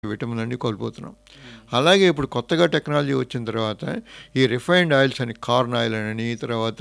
vitamin అన్నీ కోల్పోతున్నాం అలాగే ఇప్పుడు కొత్తగా టెక్నాలజీ వచ్చిన తర్వాత ఈ రిఫైన్డ్ ఆయిల్స్ అని కార్న్ ఆయిల్ అని తర్వాత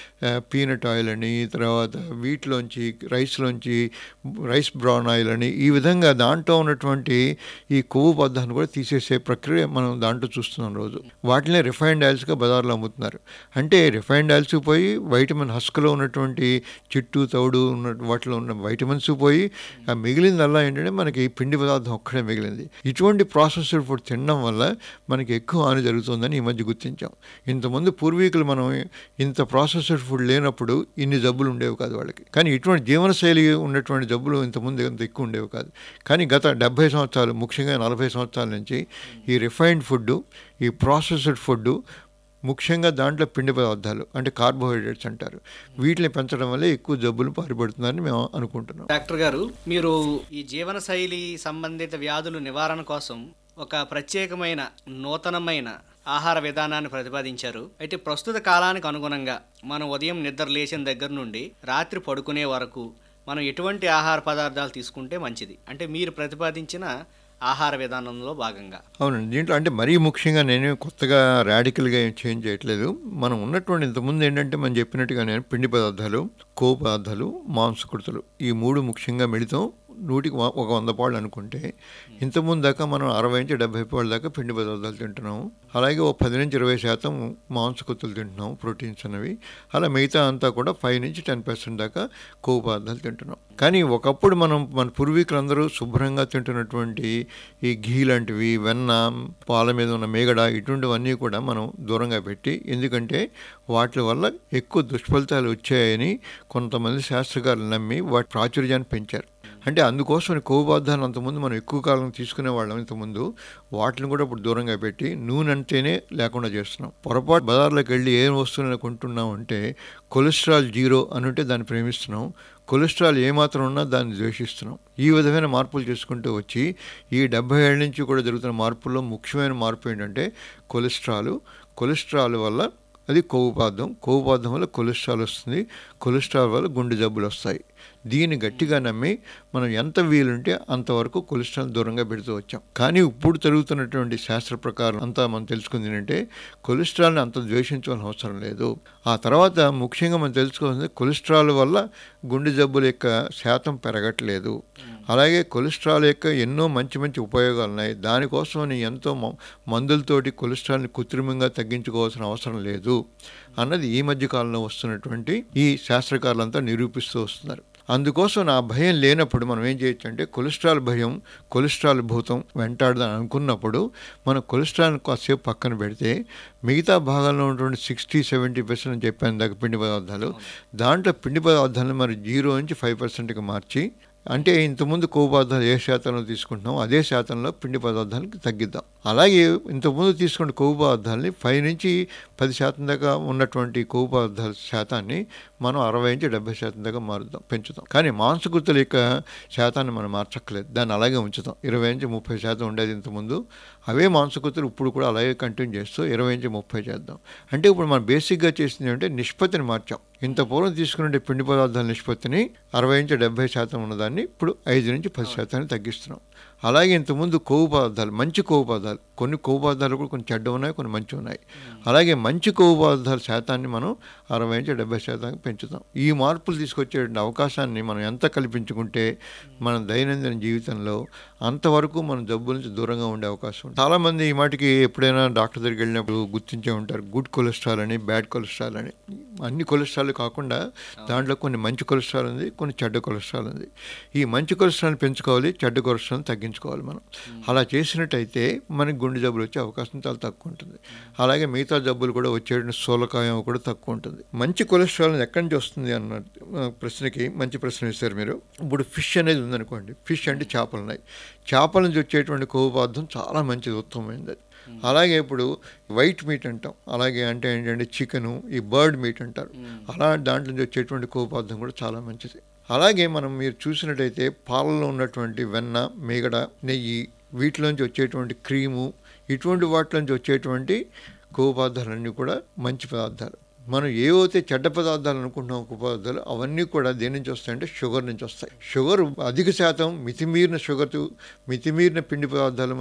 పీనట్ ఆయిల్ అని తర్వాత వీటిలోంచి రైస్లోంచి రైస్ బ్రౌన్ ఆయిల్ అని ఈ విధంగా దాంట్లో ఉన్నటువంటి ఈ కొవ్వు పదార్థాన్ని కూడా తీసేసే ప్రక్రియ మనం దాంట్లో చూస్తున్నాం రోజు వాటినే రిఫైన్డ్ ఆయిల్స్గా బజార్లో అమ్ముతున్నారు అంటే రిఫైన్డ్ ఆయిల్స్ పోయి వైటమిన్ హస్క్లో ఉన్నటువంటి చిట్టు తౌడు ఉన్న వాటిలో ఉన్న వైటమిన్స్ పోయి ఆ మిగిలిందల్లా ఏంటంటే మనకి పిండి పదార్థం ఒక్కడే మిగిలింది ఇటువంటి ప్రాసెస్డ్ ఫుడ్ తినడం వల్ల మనకి ఎక్కువ హాని జరుగుతుందని ఈ మధ్య గుర్తించాం ఇంతకుముందు పూర్వీకులు మనం ఇంత ప్రాసెస్డ్ ఫుడ్ లేనప్పుడు ఇన్ని జబ్బులు ఉండేవి కాదు వాళ్ళకి కానీ ఇటువంటి జీవనశైలి ఉన్నటువంటి జబ్బులు ఇంతకుముందు ఇంత ఎక్కువ ఉండేవి కాదు కానీ గత డెబ్బై సంవత్సరాలు ముఖ్యంగా నలభై సంవత్సరాల నుంచి ఈ రిఫైన్డ్ ఫుడ్ ఈ ప్రాసెస్డ్ ఫుడ్ ముఖ్యంగా దాంట్లో పిండి పదార్థాలు అంటే కార్బోహైడ్రేట్స్ అంటారు వీటిని పెంచడం వల్ల ఎక్కువ జబ్బులు పారిపడుతుందని మేము అనుకుంటున్నాం డాక్టర్ గారు మీరు ఈ జీవన శైలి సంబంధిత వ్యాధుల నివారణ కోసం ఒక ప్రత్యేకమైన నూతనమైన ఆహార విధానాన్ని ప్రతిపాదించారు అయితే ప్రస్తుత కాలానికి అనుగుణంగా మనం ఉదయం నిద్ర లేచిన దగ్గర నుండి రాత్రి పడుకునే వరకు మనం ఎటువంటి ఆహార పదార్థాలు తీసుకుంటే మంచిది అంటే మీరు ప్రతిపాదించిన ఆహార విధానంలో భాగంగా అవునండి దీంట్లో అంటే మరీ ముఖ్యంగా నేను కొత్తగా రాడికల్గా ఏం చేంజ్ చేయట్లేదు మనం ఉన్నటువంటి ఇంతకుముందు ఏంటంటే మనం చెప్పినట్టుగా నేను పిండి పదార్థాలు కొవ్వు పదార్థాలు మాంసకృతులు ఈ మూడు ముఖ్యంగా మిళితం నూటికి వ- ఒక వంద పాళ్ళు అనుకుంటే ఇంతకుముందు దాకా మనం అరవై నుంచి డెబ్బై పాళ్ళ దాకా పిండి పదార్థాలు తింటున్నాము అలాగే ఓ పది నుంచి ఇరవై శాతం మాంసకృతులు తింటున్నాం ప్రోటీన్స్ అనేవి అలా మిగతా అంతా కూడా ఫైవ్ నుంచి టెన్ పర్సెంట్ దాకా కొవ్వు పదార్థాలు తింటున్నాం కానీ ఒకప్పుడు మనం మన పూర్వీకులందరూ శుభ్రంగా తింటున్నటువంటి ఈ ఘీ లాంటివి వెన్న పాల మీద ఉన్న మేగడ ఇటువంటివన్నీ కూడా మనం దూరంగా పెట్టి ఎందుకంటే వాటి వల్ల ఎక్కువ దుష్ఫలితాలు వచ్చాయని కొంతమంది శాస్త్రకారులు నమ్మి వాటి ప్రాచుర్యాన్ని పెంచారు అంటే అందుకోసం కొవ్వు పదార్థాలు అంతకుముందు మనం ఎక్కువ కాలం తీసుకునే వాళ్ళం ఇంతకుముందు వాటిని కూడా ఇప్పుడు దూరంగా పెట్టి నూనె అంటేనే లేకుండా చేస్తున్నాం పొరపాటు బజార్లోకి వెళ్ళి ఏం వస్తువులను కొంటున్నాం అంటే కొలెస్ట్రాల్ జీరో అని ఉంటే దాన్ని ప్రేమిస్తున్నాం కొలెస్ట్రాల్ ఏమాత్రం ఉన్నా దాన్ని ద్వేషిస్తున్నాం ఈ విధమైన మార్పులు చేసుకుంటూ వచ్చి ఈ డెబ్బై ఏళ్ళ నుంచి కూడా జరుగుతున్న మార్పుల్లో ముఖ్యమైన మార్పు ఏంటంటే కొలెస్ట్రాల్ కొలెస్ట్రాల్ వల్ల అది కొవ్వు పదార్థం కొవ్వు పదార్థం వల్ల కొలెస్ట్రాల్ వస్తుంది కొలెస్ట్రాల్ వల్ల గుండె జబ్బులు వస్తాయి దీన్ని గట్టిగా నమ్మి మనం ఎంత వీలుంటే అంతవరకు కొలెస్ట్రాల్ దూరంగా పెడుతూ వచ్చాం కానీ ఇప్పుడు జరుగుతున్నటువంటి శాస్త్ర ప్రకారం అంతా మనం తెలుసుకుంది ఏంటంటే కొలెస్ట్రాల్ని అంత ద్వేషించవలసిన అవసరం లేదు ఆ తర్వాత ముఖ్యంగా మనం తెలుసుకోవాల్సింది కొలెస్ట్రాల్ వల్ల గుండె జబ్బుల యొక్క శాతం పెరగట్లేదు అలాగే కొలెస్ట్రాల్ యొక్క ఎన్నో మంచి మంచి ఉపయోగాలు ఉన్నాయి దానికోసం ఎంతో మ- మందులతోటి కొలెస్ట్రాల్ని కృత్రిమంగా తగ్గించుకోవాల్సిన అవసరం లేదు అన్నది ఈ మధ్య కాలంలో వస్తున్నటువంటి ఈ శాస్త్రకారులంతా నిరూపిస్తూ వస్తున్నారు అందుకోసం నా భయం లేనప్పుడు మనం ఏం చేయొచ్చు అంటే కొలెస్ట్రాల్ భయం కొలెస్ట్రాల్ భూతం వెంటాడదని అనుకున్నప్పుడు మనం కొలెస్ట్రాల్ కాసేపు పక్కన పెడితే మిగతా భాగంలో ఉన్నటువంటి సిక్స్టీ సెవెంటీ పర్సెంట్ అని చెప్పాను దాకా పిండి పదార్థాలు దాంట్లో పిండి పదార్థాలను మరి జీరో నుంచి ఫైవ్ పర్సెంట్కి మార్చి అంటే ఇంతకుముందు కొవ్వు పదార్థాలు ఏ శాతంలో తీసుకుంటున్నాం అదే శాతంలో పిండి పదార్థాలకి తగ్గిద్దాం అలాగే ఇంతకుముందు తీసుకున్న కొవ్వు పదార్థాలని ఫైవ్ నుంచి పది శాతం దాకా ఉన్నటువంటి కొవ్వు పదార్థాల శాతాన్ని మనం అరవై నుంచి డెబ్బై శాతం దాకా మారుద్దాం పెంచుతాం కానీ మాంసకృతుల యొక్క శాతాన్ని మనం మార్చక్కలేదు దాన్ని అలాగే ఉంచుతాం ఇరవై నుంచి ముప్పై శాతం ఉండేది ఇంతకుముందు అవే మాంసకృతులు ఇప్పుడు కూడా అలాగే కంటిన్యూ చేస్తూ ఇరవై నుంచి ముప్పై చేద్దాం అంటే ఇప్పుడు మనం బేసిక్గా చేసింది అంటే నిష్పత్తిని మార్చాం ఇంత పూర్వం తీసుకునే పిండి పదార్థాల నిష్పత్తిని అరవై నుంచి డెబ్బై శాతం ఉన్నదాన్ని ఇప్పుడు ఐదు నుంచి పది శాతాన్ని తగ్గిస్తున్నాం అలాగే ఇంతకుముందు కొవ్వు పదార్థాలు మంచి కొవ్వు పదార్థాలు కొన్ని కొవ్వు పదార్థాలు కూడా కొన్ని చెడ్డ ఉన్నాయి కొన్ని మంచి ఉన్నాయి అలాగే మంచి కొవ్వు పదార్థాల శాతాన్ని మనం అరవై నుంచి డెబ్బై శాతానికి పెంచుతాం ఈ మార్పులు తీసుకొచ్చే అవకాశాన్ని మనం ఎంత కల్పించుకుంటే మన దైనందిన జీవితంలో అంతవరకు మనం జబ్బుల నుంచి దూరంగా ఉండే అవకాశం ఉంది చాలామంది ఈ మాటికి ఎప్పుడైనా డాక్టర్ దగ్గరికి వెళ్ళినప్పుడు గుర్తించే ఉంటారు గుడ్ కొలెస్ట్రాల్ అని బ్యాడ్ కొలెస్ట్రాల్ అని అన్ని కొలెస్ట్రాల్ కాకుండా దాంట్లో కొన్ని మంచి కొలెస్ట్రాల్ ఉంది కొన్ని చెడ్డ కొలెస్ట్రాల్ ఉంది ఈ మంచి కొలెస్ట్రాల్ పెంచుకోవాలి చెడ్డ కొలెస్ట్రాల్ తగ్గించుకోవాలి మనం అలా చేసినట్టయితే మనకి గుండె జబ్బులు వచ్చే అవకాశం చాలా తక్కువ ఉంటుంది అలాగే మిగతా జబ్బులు కూడా వచ్చే స్థూలకాయం కూడా తక్కువ ఉంటుంది మంచి కొలెస్ట్రాల్ ఎక్కడి నుంచి వస్తుంది అన్న ఆ, ప్రశ్నకి మంచి ప్రశ్న వేశారు మీరు ఇప్పుడు ఫిష్ అనేది ఉందనుకోండి ఫిష్ అంటే చేపలు ఉన్నాయి చేపల నుంచి వచ్చేటువంటి కొవ్వు పదార్థం చాలా మంచిది ఉత్తమమైనది అది అలాగే ఇప్పుడు వైట్ మీట్ అంటాం అలాగే అంటే ఏంటంటే చికెను ఈ బర్డ్ మీట్ అంటారు అలా దాంట్లో నుంచి వచ్చేటువంటి కొవ్వు పదార్థం కూడా చాలా మంచిది అలాగే మనం మీరు చూసినట్టయితే పాలలో ఉన్నటువంటి వెన్న మేగడ నెయ్యి వీటిలోంచి వచ్చేటువంటి క్రీము ఇటువంటి వాటిలోంచి వచ్చేటువంటి కొవ్వు పదార్థాలన్నీ కూడా మంచి పదార్థాలు మనం ఏవైతే చెడ్డ పదార్థాలు అనుకుంటున్నాం ఉప పదార్థాలు అవన్నీ కూడా దేని నుంచి వస్తాయంటే షుగర్ నుంచి వస్తాయి షుగర్ అధిక శాతం మితిమీరిన షుగర్ మితిమీరిన పిండి పదార్థాలు